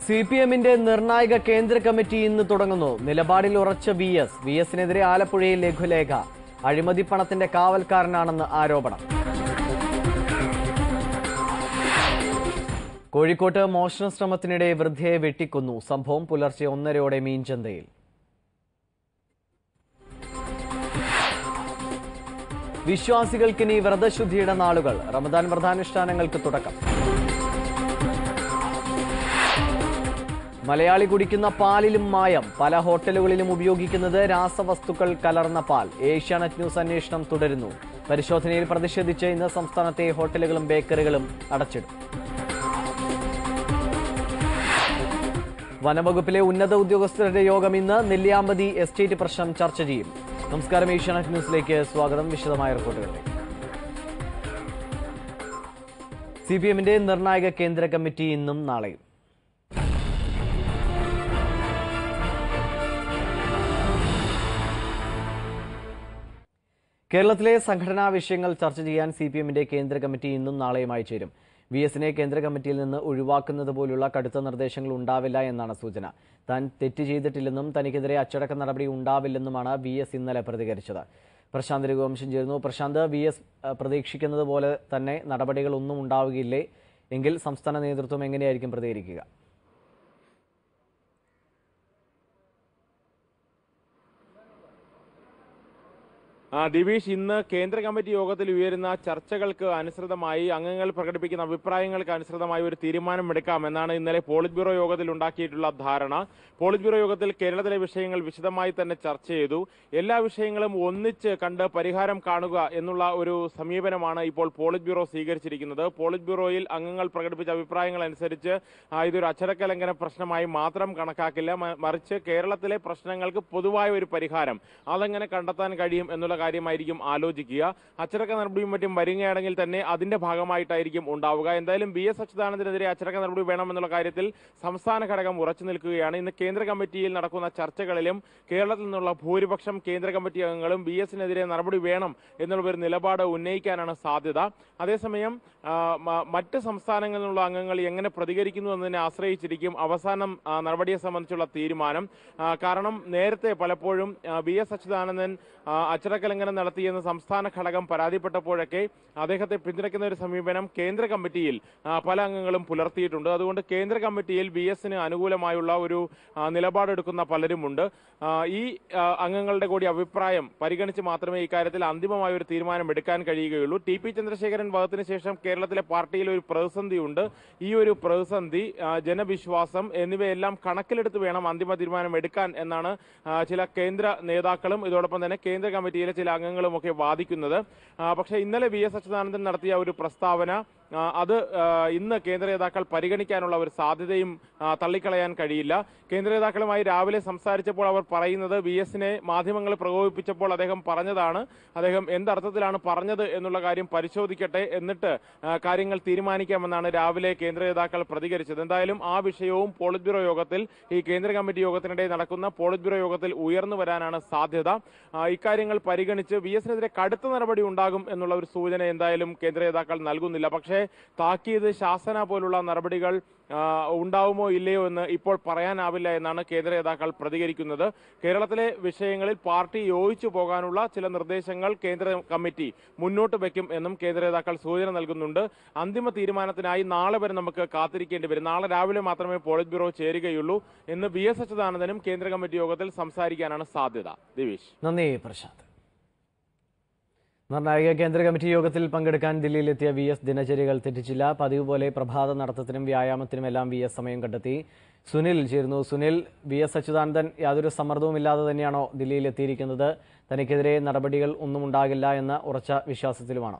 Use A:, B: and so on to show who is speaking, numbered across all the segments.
A: C P എമ്മിന്റെ നിർണായക കേന്ദ്ര കമ്മിറ്റി ഇന്ന് തുടങ്ങുന്നു നിലപാടിൽ ഉറച്ച വി എസ് വി എസിനെതിരെ ആലപ്പുഴയിൽ ലഘുലേഖ അഴിമതി പണത്തിന്റെ കാവൽക്കാരനാണെന്ന് ആരോപണം കോഴിക്കോട്ട് മോഷണ ശ്രമത്തിനിടെ വൃദ്ധയെ വെട്ടിക്കൊന്നു സംഭവം പുലർച്ചെ ഒന്നരയോടെ മീൻചന്തയിൽ വിശ്വാസികൾക്കിനി വ്രതശുദ്ധിയുടെ നാളുകൾ റമദാൻ വ്രതാനുഷ്ഠാനങ്ങൾക്ക് തുടക്കം മലയാളി കുടിക്കുന്ന പാലിലും മായം പല ഹോട്ടലുകളിലും ഉപയോഗിക്കുന്നത് രാസവസ്തുക്കൾ കലർന്ന പാൽ ഏഷ്യാനെറ്റ് ന്യൂസ് അന്വേഷണം തുടരുന്നു പരിശോധനയിൽ പ്രതിഷേധിച്ച് ഇന്ന് സംസ്ഥാനത്തെ ഹോട്ടലുകളും ബേക്കറികളും അടച്ചിടും വനവകുപ്പിലെ ഉന്നത ഉദ്യോഗസ്ഥരുടെ യോഗം ഇന്ന് നെല്ലിയാമ്പതി എസ്റ്റേറ്റ് പ്രശ്നം ചർച്ച ചെയ്യും നമസ്കാരം ഏഷ്യാനെറ്റ് ന്യൂസിലേക്ക് സ്വാഗതം വിശദമായ റിപ്പോർട്ടുകളിലേക്ക് സി പി എമ്മിന്റെ നിർണായക കേന്ദ്ര കമ്മിറ്റി ഇന്നും നാളെയും കേരളത്തിലെ സംഘടനാ വിഷയങ്ങൾ ചർച്ച ചെയ്യാൻ സി പി എമ്മിന്റെ കേന്ദ്ര കമ്മിറ്റി ഇന്നും നാളെയുമായി ചേരും വി എസിനെ കേന്ദ്ര കമ്മിറ്റിയിൽ നിന്ന് ഒഴിവാക്കുന്നത് പോലുള്ള കടുത്ത നിർദ്ദേശങ്ങൾ ഉണ്ടാവില്ല എന്നാണ് സൂചന താൻ തെറ്റ് ചെയ്തിട്ടില്ലെന്നും തനിക്കെതിരെ അച്ചടക്ക നടപടി ഉണ്ടാവില്ലെന്നുമാണ് വി എസ് ഇന്നലെ പ്രതികരിച്ചത് പ്രശാന്ത് രഘുവംശം ചേരുന്നു പ്രശാന്ത് വി എസ് പ്രതീക്ഷിക്കുന്നത് പോലെ തന്നെ നടപടികളൊന്നും ഉണ്ടാവുകയില്ലേ എങ്കിൽ സംസ്ഥാന നേതൃത്വം എങ്ങനെയായിരിക്കും പ്രതികരിക്കുക
B: ആ, ദിവിഷ് ഇന്ന് കേന്ദ്ര കമ്മിറ്റി യോഗത്തിൽ ഉയരുന്ന ചർച്ചകൾക്ക് അനുസൃതമായി അംഗങ്ങൾ പ്രകടിപ്പിക്കുന്ന അഭിപ്രായങ്ങൾക്ക് അനുസൃതമായി ഒരു തീരുമാനമെടുക്കാം എന്നാണ് ഇന്നലെ പോളിറ്റ് ബ്യൂറോ യോഗത്തിൽ ഉണ്ടാക്കിയിട്ടുള്ള ധാരണ പോളിറ്റ് ബ്യൂറോ യോഗത്തിൽ കേരളത്തിലെ വിഷയങ്ങൾ വിശദമായി തന്നെ ചർച്ച ചെയ്തു എല്ലാ വിഷയങ്ങളും ഒന്നിച്ച് കണ്ട് പരിഹാരം കാണുക എന്നുള്ള ഒരു സമീപനമാണ് ഇപ്പോൾ പോളിറ്റ് ബ്യൂറോ സ്വീകരിച്ചിരിക്കുന്നത് പോളിറ്റ് ബ്യൂറോയിൽ അംഗങ്ങൾ പ്രകടിപ്പിച്ച അഭിപ്രായങ്ങൾ അനുസരിച്ച് ആ, ഇതൊരു അച്ചടക്ക ലംഘന പ്രശ്നമായി മാത്രം കണക്കാക്കില്ല മ- മറിച്ച് കേരളത്തിലെ പ്രശ്നങ്ങൾക്ക് പൊതുവായ ഒരു പരിഹാരം അതെങ്ങനെ കണ്ടെത്താൻ കഴിയും എന്നുള്ള കാര്യമായിരിക്കും ആലോചിക്കുക അച്ചടക്ക നടപടിയും മറ്റും വരികയാണെങ്കിൽ തന്നെ അതിന്റെ ഭാഗമായിട്ടായിരിക്കും ഉണ്ടാവുക എന്തായാലും ബി എസ് അച്യുതാനന്ദനെതിരെ അച്ചടക്ക നടപടി വേണമെന്നുള്ള കാര്യത്തിൽ സംസ്ഥാന ഘടകം ഉറച്ചു നിൽക്കുകയാണ് ഇന്ന് കേന്ദ്ര കമ്മിറ്റിയിൽ നടക്കുന്ന ചർച്ചകളിലും കേരളത്തിൽ നിന്നുള്ള ഭൂരിപക്ഷം കേന്ദ്ര കമ്മിറ്റി അംഗങ്ങളും ബി എസിനെതിരെ നടപടി വേണം എന്നുള്ള ഒരു നിലപാട് ഉന്നയിക്കാനാണ് സാധ്യത അതേസമയം ആ, മ- മറ്റ് സംസ്ഥാനങ്ങളിൽ നിന്നുള്ള അംഗങ്ങൾ എങ്ങനെ പ്രതികരിക്കുന്നു എന്നതിനെ ആശ്രയിച്ചിരിക്കും അവസാനം ആ, നടപടിയെ സംബന്ധിച്ചുള്ള തീരുമാനം ആ, കാരണം നേരത്തെ പലപ്പോഴും ബി എസ് അച്യുതാനന്ദൻ ആ, അച്ചടക്ക ലംഘനം നടത്തിയെന്ന് സംസ്ഥാന ഘടകം പരാതിപ്പെട്ടപ്പോഴൊക്കെ അദ്ദേഹത്തെ പിന്തുണയ്ക്കുന്ന ഒരു സമീപനം കേന്ദ്ര കമ്മിറ്റിയിൽ ആ, പല അംഗങ്ങളും പുലർത്തിയിട്ടുണ്ട് അതുകൊണ്ട് കേന്ദ്ര കമ്മിറ്റിയിൽ ബി എസിന് അനുകൂലമായുള്ള ഒരു ആ, നിലപാടെടുക്കുന്ന പലരുമുണ്ട് ആ, ഈ ആ, അംഗങ്ങളുടെ കൂടി അഭിപ്രായം പരിഗണിച്ച് മാത്രമേ ഇക്കാര്യത്തിൽ അന്തിമമായ ഒരു തീരുമാനം എടുക്കാൻ കഴിയുകയുള്ളൂ ടി പി ചന്ദ്രശേഖരൻ വധത്തിന് ശേഷം കേരളത്തിലെ പാർട്ടിയിൽ ഒരു പ്രതിസന്ധിയുണ്ട് ഈ ഒരു പ്രതിസന്ധി ആ, ജനവിശ്വാസം എന്നിവയെല്ലാം കണക്കിലെടുത്ത് വേണം അന്തിമ തീരുമാനം എടുക്കാൻ എന്നാണ് ആ, ചില കേന്ദ്ര നേതാക്കളും ഇതോടൊപ്പം തന്നെ കേന്ദ്ര കമ്മിറ്റിയിലെ ചില അംഗങ്ങളും ഒക്കെ വാദിക്കുന്നത് ആ, പക്ഷേ ഇന്നലെ വി എസ് അച്യുതാനന്ദൻ നടത്തിയ ഒരു പ്രസ്താവന ആ, അത് ആ, ഇന്ന് കേന്ദ്ര നേതാക്കൾ പരിഗണിക്കാനുള്ള ഒരു സാധ്യതയും ആ, തള്ളിക്കളയാൻ കഴിയില്ല കേന്ദ്ര നേതാക്കളുമായി രാവിലെ സംസാരിച്ചപ്പോൾ അവർ പറയുന്നത് വി എസിനെ മാധ്യമങ്ങൾ പ്രകോപിപ്പിച്ചപ്പോൾ അദ്ദേഹം പറഞ്ഞതാണ് അദ്ദേഹം എന്തർത്ഥത്തിലാണ് പറഞ്ഞത് എന്നുള്ള കാര്യം പരിശോധിക്കട്ടെ എന്നിട്ട് ആ, കാര്യങ്ങൾ തീരുമാനിക്കാമെന്നാണ് രാവിലെ കേന്ദ്ര നേതാക്കൾ പ്രതികരിച്ചത് എന്തായാലും ആ വിഷയവും പോളിറ്റ് ബ്യൂറോ യോഗത്തിൽ ഈ കേന്ദ്ര കമ്മിറ്റി യോഗത്തിനിടെ നടക്കുന്ന പോളിറ്റ് ബ്യൂറോ യോഗത്തിൽ ഉയർന്നു വരാനാണ് സാധ്യത ആ, ഇക്കാര്യങ്ങൾ പരിഗണിച്ച് വി എസിനെതിരെ കടുത്ത നടപടി ഉണ്ടാകും എന്നുള്ള ഒരു സൂചന എന്തായാലും കേന്ദ്ര നേതാക്കൾ നൽകുന്നില്ല പക്ഷേ താക്കീത് ശാസന പോലുള്ള നടപടികൾ ആ, ഉണ്ടാവുമോ ഇല്ലയോ എന്ന് ഇപ്പോൾ പറയാനാവില്ല എന്നാണ് കേന്ദ്ര നേതാക്കൾ പ്രതികരിക്കുന്നത് കേരളത്തിലെ വിഷയങ്ങളിൽ പാർട്ടി യോജിച്ചു പോകാനുള്ള ചില നിർദ്ദേശങ്ങൾ കേന്ദ്ര കമ്മിറ്റി മുന്നോട്ട് വയ്ക്കും എന്നും കേന്ദ്ര നേതാക്കൾ സൂചന നൽകുന്നുണ്ട് അന്തിമ തീരുമാനത്തിനായി നാളെ വരെ നമുക്ക് കാത്തിരിക്കേണ്ടി വരും നാളെ രാവിലെ മാത്രമേ പോളിറ്റ് ബ്യൂറോ ചേരുകയുള്ളൂ എന്ന് വി എസ് അച്യുതാനന്ദനും കേന്ദ്ര കമ്മിറ്റി യോഗത്തിൽ സംസാരിക്കാനാണ് സാധ്യത ദിവിഷ്
A: നന്ദി പ്രശാന്ത് നിർണായക കേന്ദ്ര കമ്മിറ്റി യോഗത്തിൽ പങ്കെടുക്കാൻ ദില്ലിയിലെത്തിയ വി എസ് ദിനചര്യകൾ തെറ്റിച്ചില്ല പതിവ് പോലെ പ്രഭാത നടത്തത്തിനും വ്യായാമത്തിനുമെല്ലാം വി എസ് സമയം കണ്ടെത്തി സുനിൽ ചേരുന്നു സുനിൽ വി എസ് അച്യുതാനന്ദൻ യാതൊരു സമ്മർദ്ദവുമില്ലാതെ തന്നെയാണോ ദില്ലിയിൽ എത്തിയിരിക്കുന്നത് തനിക്കെതിരെ നടപടികൾ ഒന്നും ഉണ്ടാകില്ല എന്ന ഉറച്ച വിശ്വാസത്തിലുമാണോ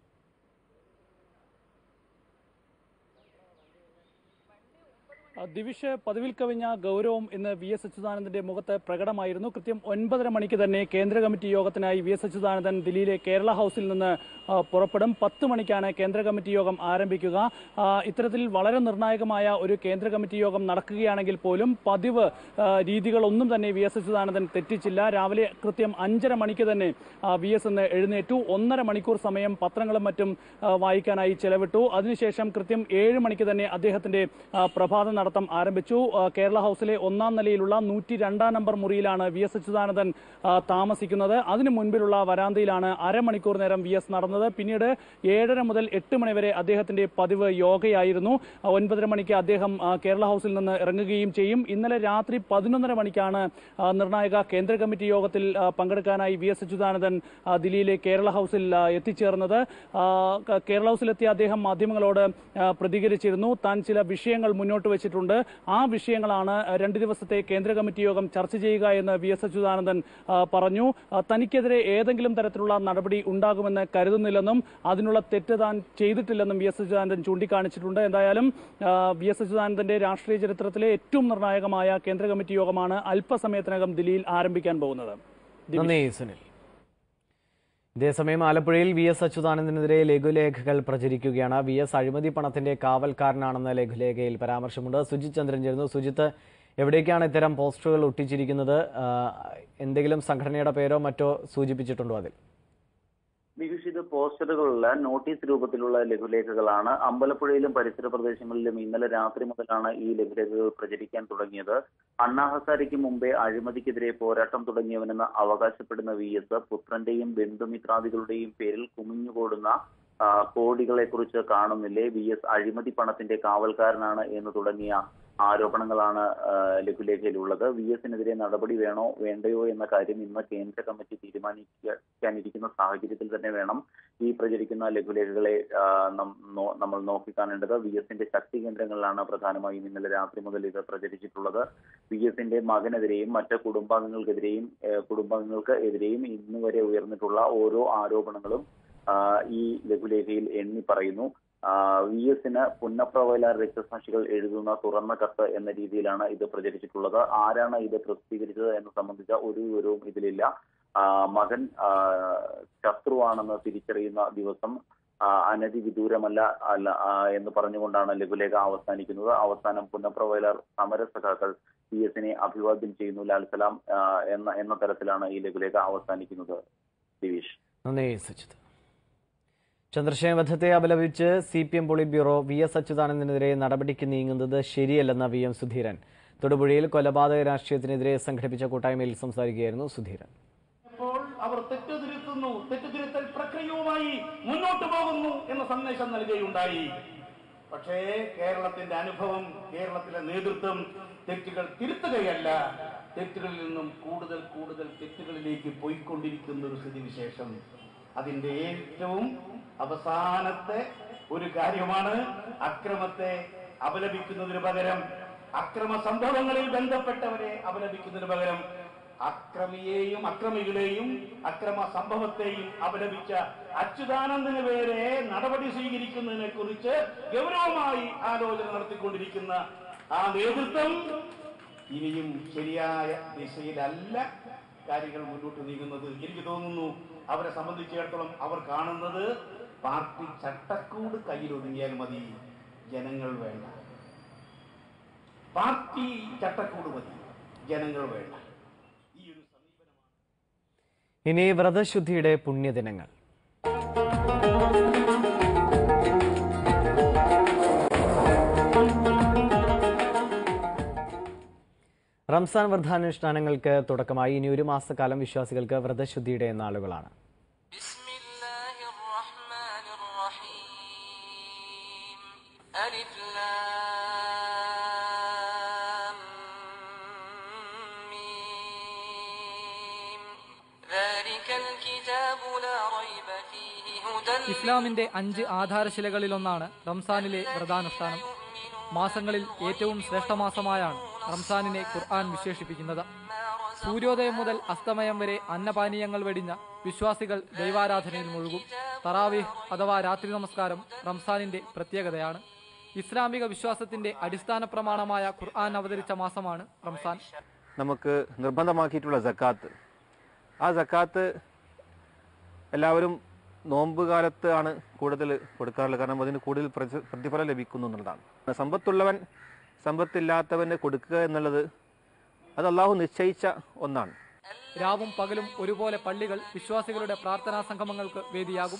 C: ദിവിഷ് പതിവിൽ കവിഞ്ഞ ഗൗരവം ഇന്ന് വി എസ് അച്യുതാനന്ദന്റെ മുഖത്ത് പ്രകടമായിരുന്നു കൃത്യം ഒൻപതര മണിക്ക് തന്നെ കേന്ദ്ര കമ്മിറ്റി യോഗത്തിനായി വി എസ് അച്യുതാനന്ദൻ ദില്ലിയിലെ കേരള ഹൗസിൽ നിന്ന് ആ, പുറപ്പെടും പത്ത് മണിക്കാണ് കേന്ദ്ര കമ്മിറ്റി യോഗം ആരംഭിക്കുക ആ, ഇത്തരത്തിൽ വളരെ നിർണായകമായ ഒരു കേന്ദ്ര കമ്മിറ്റി യോഗം നടക്കുകയാണെങ്കിൽ പോലും പതിവ് ആ, രീതികളൊന്നും തന്നെ വി എസ് അച്യുതാനന്ദൻ തെറ്റിച്ചില്ല രാവിലെ കൃത്യം അഞ്ചര മണിക്ക് തന്നെ വി എസ് എന്ന് എഴുന്നേറ്റു ഒന്നര മണിക്കൂർ സമയം പത്രങ്ങളും മറ്റും ആ, വായിക്കാനായി ചെലവിട്ടു അതിനുശേഷം കൃത്യം ഏഴ് മണിക്ക് തന്നെ അദ്ദേഹത്തിന്റെ ആ, പ്രഭാത നടത്തം ആരംഭിച്ചു ആ, കേരള ഹൗസിലെ ഒന്നാം നിലയിലുള്ള നൂറ്റി രണ്ടാം നമ്പർ മുറിയിലാണ് വി എസ് അച്യുതാനന്ദൻ ആ, താമസിക്കുന്നത് അതിനു മുൻപിലുള്ള വരാന്തയിലാണ് അരമണിക്കൂർ നേരം വി എസ് നടന്നത് പിന്നീട് ഏഴര മുതൽ എട്ട് മണി വരെ അദ്ദേഹത്തിന്റെ പതിവ് യോഗയായിരുന്നു ആ, ഒൻപതര മണിക്ക് അദ്ദേഹം ആ, കേരള ഹൗസിൽ നിന്ന് ഇറങ്ങുകയും ചെയ്യും ഇന്നലെ രാത്രി പതിനൊന്നര മണിക്കാണ് ആ, നിർണായക കേന്ദ്ര കമ്മിറ്റി യോഗത്തിൽ ആ, പങ്കെടുക്കാനായി വി എസ് അച്യുതാനന്ദൻ ആ, ദില്ലിയിലെ കേരള ഹൗസിൽ ആ, എത്തിച്ചേർന്നത് ആ, ക- കേരള ഹൗസിലെത്തിയ അദ്ദേഹം മാധ്യമങ്ങളോട് ആ, പ്രതികരിച്ചിരുന്നു താൻ ചില വിഷയങ്ങൾ മുന്നോട്ട് വെച്ചിട്ടുണ്ട് ആ വിഷയങ്ങളാണ് ആ, രണ്ട് ദിവസത്തെ കേന്ദ്ര കമ്മിറ്റി യോഗം ചർച്ച ചെയ്യുക എന്ന് വി എസ് അച്യുതാനന്ദൻ ആ, പറഞ്ഞു ആ, തനിക്കെതിരെ ഏതെങ്കിലും തരത്തിലുള്ള നടപടി ഉണ്ടാകുമെന്ന് കരുതുന്നില്ലെന്നും അതിനുള്ള തെറ്റ് താൻ ചെയ്തിട്ടില്ലെന്നും വി എസ് അച്യുതാനന്ദൻ ചൂണ്ടിക്കാണിച്ചിട്ടുണ്ട് എന്തായാലും ആ, വി എസ് അച്യുതാനന്ദന്റെ രാഷ്ട്രീയ ചരിത്രത്തിലെ ഏറ്റവും നിർണായകമായ കേന്ദ്ര കമ്മിറ്റി യോഗമാണ് അല്പസമയത്തിനകം ദില്ലിയിൽ ആരംഭിക്കാൻ പോകുന്നത്
A: നന്ദി സുനിൽ ഇതേസമയം ആലപ്പുഴയിൽ വി എസ് അച്യുതാനന്ദനെതിരെ ലഘുലേഖകൾ പ്രചരിക്കുകയാണ് വി എസ് അഴിമതി പണത്തിന്റെ കാവൽക്കാരനാണെന്ന ലഘുലേഖയിൽ പരാമർശമുണ്ട് സുജിത് ചന്ദ്രൻ ചേരുന്നു സുജിത്ത് എവിടേക്കാണ് ഇത്തരം പോസ്റ്ററുകൾ ഒട്ടിച്ചിരിക്കുന്നത് ആ, എന്തെങ്കിലും സംഘടനയുടെ പേരോ മറ്റോ സൂചിപ്പിച്ചിട്ടുണ്ടോ അതിൽ
D: നിരീക്ഷിത പോസ്റ്ററുകളിൽ നോട്ടീസ് രൂപത്തിലുള്ള ലഘുലേഖകളാണ് അമ്പലപ്പുഴയിലും പരിസര പ്രദേശങ്ങളിലും ഇന്നലെ രാത്രി മുതലാണ് ഈ ലഘുലേഖകൾ പ്രചരിക്കാൻ തുടങ്ങിയത് അണ്ണാ ഹസാരിക്ക് മുമ്പേ അഴിമതിക്കെതിരെ പോരാട്ടം തുടങ്ങിയവനെന്ന് അവകാശപ്പെടുന്ന വി എസ് പുത്രന്റെയും ബന്ധുമിത്രാദികളുടെയും പേരിൽ കുമിഞ്ഞുകൂടുന്ന ആ, കോടികളെ കുറിച്ച് കാണുന്നില്ലേ വി എസ് അഴിമതി പണത്തിന്റെ കാവൽക്കാരനാണ് എന്ന് തുടങ്ങിയ ആരോപണങ്ങളാണ് ആ, ലഘുലേഖയിലുള്ളത് വി എസിനെതിരെ നടപടി വേണോ വേണ്ടയോ എന്ന കാര്യം ഇന്ന് കേന്ദ്ര കമ്മിറ്റി തീരുമാനിക്കാനിരിക്കുന്ന സാഹചര്യത്തിൽ തന്നെ വേണം ഈ പ്രചരിക്കുന്ന ലഘുലേഖകളെ ആ, നം- നോ- നമ്മൾ നോക്കിക്കാണേണ്ടത് വി എസിന്റെ ശക്തി കേന്ദ്രങ്ങളിലാണ് പ്രധാനമായും ഇന്നലെ രാത്രി മുതൽ ഇത് പ്രചരിച്ചിട്ടുള്ളത് വി എസിന്റെ മകനെതിരെയും മറ്റ് കുടുംബാംഗങ്ങൾക്കെതിരെയും ഏഹ്, കുടുംബാംഗങ്ങൾക്ക് എതിരെയും ഇന്ന് വരെ ഉയർന്നിട്ടുള്ള ഓരോ ആരോപണങ്ങളും ആ, ഈ ലഘുലേഖയിൽ എണ്ണി പറയുന്നു വി എസിന് പുന്നപ്ര വയലാർ രക്തസാക്ഷികൾ എഴുതുന്ന തുറന്ന കത്ത് എന്ന രീതിയിലാണ് ഇത് പ്രചരിച്ചിട്ടുള്ളത് ആരാണ് ഇത് പ്രസിദ്ധീകരിച്ചത് എന്ന് സംബന്ധിച്ച ഒരു വിവരവും ഇതിലില്ല ആ, മകൻ ആ, ശത്രുവാണെന്ന് തിരിച്ചറിയുന്ന ദിവസം ആ, അനധി വിദൂരമല്ല അല്ല ആ, എന്ന് പറഞ്ഞുകൊണ്ടാണ് ലഘുലേഖ അവസാനിക്കുന്നത് അവസാനം പുന്നപ്ര വയലാർ സമര സഖാക്കൾ പി എസിനെ അഭിവാദ്യം ചെയ്യുന്നു ലാൽ സലാം ആ, എന്ന എന്ന തരത്തിലാണ് ഈ ലഘുലേഖ അവസാനിക്കുന്നത് ദിവിഷ്
A: നന്ദി സുജിത് ചന്ദ്രശേഖർ വധത്തെ അപലപിച്ച് C P M polit bureau V S അച്യുതാനന്ദനെതിരെ നടപടിക്ക് നീങ്ങുന്നത് ശരിയല്ലെന്ന വി എം സുധീരൻ തൊടുപുഴയിൽ കൊലപാതക രാഷ്ട്രീയത്തിനെതിരെ സംഘടിപ്പിച്ച കൂട്ടായ്മയിൽ സംസാരിക്കുകയായിരുന്നു സുധീരൻ
E: ഇപ്പോൾ അവർ തെറ്റ് തിരുത്തുന്നു തെറ്റ് തിരുത്തൽ പ്രക്രിയയുമായി മുന്നോട്ട് പോകുന്നു എന്ന സന്ദേശം നൽകുകയുണ്ടായി പക്ഷേ കേരളത്തിന്റെ അനുഭവം കേരളത്തിലെ നേതൃത്വം തെറ്റുകൾ തിരുത്തുകയല്ല തെറ്റുകളിൽ നിന്നും കൂടുതൽ കൂടുതൽ തെറ്റുകളിലേക്ക് പോയിക്കൊണ്ടിരിക്കുന്ന ഒരു സ്ഥിതിവിശേഷം അതിന്റെ ഏറ്റവും അവസാനത്തെ ഒരു കാര്യമാണ് അക്രമത്തെ അപലപിക്കുന്നതിന് പകരം അക്രമ സംഭവങ്ങളിൽ ബന്ധപ്പെട്ടവരെ അപലപിക്കുന്നതിന് പകരം അക്രമിയെയും അക്രമികളെയും അക്രമ സംഭവത്തെയും അപലപിച്ച അച്യുതാനന്ദന് പേരെ നടപടി സ്വീകരിക്കുന്നതിനെ കുറിച്ച് ഗൗരവമായി ആലോചന നടത്തിക്കൊണ്ടിരിക്കുന്ന ആ നേതൃത്വം ഇനിയും ശരിയായ ദിശയിലല്ല കാര്യങ്ങൾ മുന്നോട്ട് നീങ്ങുന്നത് എനിക്ക് തോന്നുന്നു അവരെ സംബന്ധിച്ചിടത്തോളം അവർ കാണുന്നത് പാർട്ടി ചട്ടക്കൂട് കയ്യിലൊതുങ്ങിയാൽ മതി ജനങ്ങൾ വേണ്ട പാർട്ടി ചട്ടക്കൂട് മതി ജനങ്ങൾ വേണ്ട ഈ ഒരു സമീപനമാണ്
A: ഇനി വ്രതശുദ്ധിയുടെ പുണ്യദിനങ്ങൾ റംസാൻ വ്രതാനുഷ്ഠാനങ്ങൾക്ക് തുടക്കമായി ഇനി ഒരു മാസക്കാലം വിശ്വാസികൾക്ക് വ്രതശുദ്ധിയുടെ നാളുകളാണ്
F: بسم الله الرحمن الرحيم ألف لام ميم ذلك الكتاب لا ريب فيه هدى
G: ഇസ്ലാമിന്റെ അഞ്ച് ആധാരശിലകളിലൊന്നാണ് റംസാനിലെ വ്രതാനുഷ്ഠാനം മാസങ്ങളിൽ ഏറ്റവും ശ്രേഷ്ഠമാസമായാണ് റംസാനിനെ ഖുർആൻ വിശേഷിപ്പിക്കുന്നത് സൂര്യോദയം മുതൽ അസ്തമയം വരെ അന്നപാനീയങ്ങൾ വെടിഞ്ഞ വിശ്വാസികൾ ദൈവാരാധനയിൽ മുഴുകും തറാവീഹ് അഥവാ രാത്രി നമസ്കാരം റംസാനിന്റെ പ്രത്യേകതയാണ് ഇസ്ലാമിക വിശ്വാസത്തിന്റെ അടിസ്ഥാന പ്രമാണമായ ഖുർആൻ അവതരിച്ച മാസമാണ് റംസാൻ
H: നമുക്ക് നിർബന്ധമാക്കിയിട്ടുള്ള സക്കാത്ത് ആ സക്കാത്ത് എല്ലാവരും നോമ്പ് കാലത്ത് ആണ് കൂടുതൽ കൊടുക്കാറുള്ളത് കാരണം അതിന് കൂടുതൽ പ്രതി- പ്രതിഫലം ലഭിക്കുന്നു എന്നുള്ളതാണ് സമ്പത്തുള്ളവൻ സമ്പത്തില്ലാത്തവന് കൊടുക്കുക എന്നുള്ളത് അത് അള്ളാഹു നിശ്ചയിച്ച ഒന്നാണ്
G: രാവും പകലും ഒരുപോലെ പള്ളികൾ വിശ്വാസികളുടെ പ്രാർത്ഥനാ സംഗമങ്ങൾക്ക് വേദിയാകും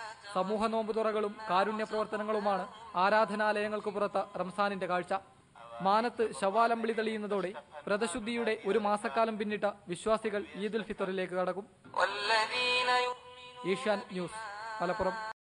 G: സമൂഹ നോമ്പുതുറകളും കാരുണ്യ പ്രവർത്തനങ്ങളുമാണ് ആരാധനാലയങ്ങൾക്ക് പുറത്ത് റംസാനിന്റെ കാഴ്ച മാനത്ത് ശവാലമ്പിളി തെളിയുന്നതോടെ വ്രതശുദ്ധിയുടെ ഒരു മാസക്കാലം പിന്നിട്ട വിശ്വാസികൾ ഈദുൽ ഫിത്തറിലേക്ക് കടക്കും
F: والذين يؤمنون
G: ഏഷ്യാൻ ന്യൂസ് മലപ്പുറം